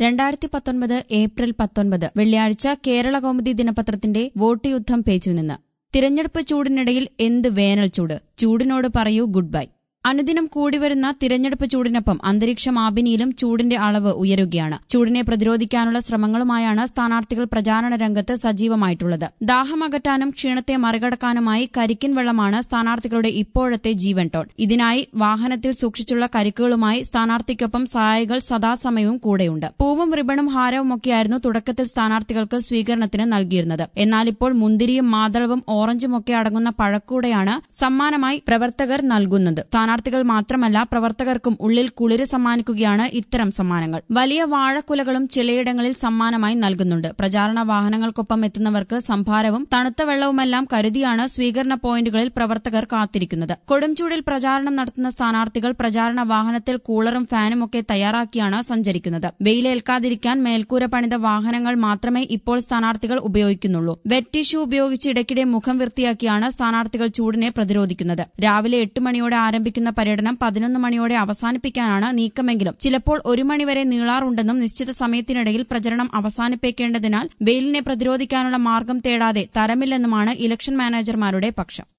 രണ്ടായിരത്തി പത്തൊൻപത് ഏപ്രിൽ പത്തൊൻപത് വെള്ളിയാഴ്ച കേരള കൗമുദി ദിനപത്രത്തിന്റെ വോട്ട് യുദ്ധം പേജിൽ നിന്ന് തിരഞ്ഞെടുപ്പ് ചൂടിനിടയിൽ എന്ത് വേനൽ ചൂട് ചൂടിനോട് പറയൂ ഗുഡ് ബൈ അനുദിനം കൂടിവരുന്ന തിരഞ്ഞെടുപ്പ് ചൂടിനൊപ്പം അന്തരീക്ഷ മാപിനിയിലും ചൂടിന്റെ അളവ് ഉയരുകയാണ് ചൂടിനെ പ്രതിരോധിക്കാനുള്ള ശ്രമങ്ങളുമായാണ് സ്ഥാനാർത്ഥികൾ പ്രചാരണ രംഗത്ത് സജീവമായിട്ടുള്ളത് ദാഹമകറ്റാനും ക്ഷീണത്തെ മറികടക്കാനുമായി കരിക്കിൻ വെള്ളമാണ് സ്ഥാനാർത്ഥികളുടെ ഇപ്പോഴത്തെ ജീവൻ ടോൺ ഇതിനായി വാഹനത്തിൽ സൂക്ഷിച്ചുള്ള കരിക്കുകളുമായി സ്ഥാനാർത്ഥിക്കൊപ്പം സഹായികൾ സദാസമയവും കൂടെയുണ്ട് പൂവും റിബണും ഹാരവുമൊക്കെയായിരുന്നു തുടക്കത്തിൽ സ്ഥാനാർത്ഥികൾക്ക് സ്വീകരണത്തിന് നൽകിയിരുന്നത് എന്നാൽ ഇപ്പോൾ മുന്തിരിയും മാതളവും ഓറഞ്ചും ഒക്കെ അടങ്ങുന്ന പഴക്കൂടെയാണ് സമ്മാനമായി പ്രവർത്തകർ നൽകുന്നത് സ്ഥാനാർത്ഥികൾ മാത്രമല്ല പ്രവർത്തകർക്കും ഉള്ളിൽ കുളിര് സമ്മാനിക്കുകയാണ് ഇത്തരം സമ്മാനങ്ങൾ വലിയ വാഴക്കുലകളും ചിലയിടങ്ങളിൽ സമ്മാനമായി നൽകുന്നുണ്ട് പ്രചാരണ വാഹനങ്ങൾക്കൊപ്പം എത്തുന്നവർക്ക് സംഭാരവും തണുത്ത വെള്ളവുമെല്ലാം കരുതിയാണ് സ്വീകരണ പോയിന്റുകളിൽ പ്രവർത്തകർ കാത്തിരിക്കുന്നത് കൊടുംചൂടിൽ പ്രചാരണം നടത്തുന്ന സ്ഥാനാർത്ഥികൾ പ്രചാരണ വാഹനത്തിൽ കൂളറും ഫാനും ഒക്കെ തയ്യാറാക്കിയാണ് സഞ്ചരിക്കുന്നത് വെയിലേൽക്കാതിരിക്കാൻ മേൽക്കൂര പണിത വാഹനങ്ങൾ മാത്രമേ ഇപ്പോൾ സ്ഥാനാർത്ഥികൾ ഉപയോഗിക്കുന്നുള്ളൂ വെറ്റ് ടിഷ്യൂ ഉപയോഗിച്ച് ഇടയ്ക്കിടെ മുഖം വൃത്തിയാക്കിയാണ് സ്ഥാനാർത്ഥികൾ ചൂടിനെ പ്രതിരോധിക്കുന്നത് രാവിലെ എട്ട് മണിയോടെ ആരംഭിക്കുന്ന പര്യടനം പതിനൊന്ന് മണിയോടെ അവസാനിപ്പിക്കാനാണ് നീക്കമെങ്കിലും ചിലപ്പോൾ ഒരു മണിവരെ നീളാറുണ്ടെന്നും നിശ്ചിത സമയത്തിനിടയിൽ പ്രചരണം അവസാനിപ്പിക്കേണ്ടതിനാൽ വെയിലിനെ പ്രതിരോധിക്കാനുള്ള മാർഗം തേടാതെ തരമില്ലെന്നുമാണ് ഇലക്ഷൻ മാനേജർമാരുടെ പക്ഷം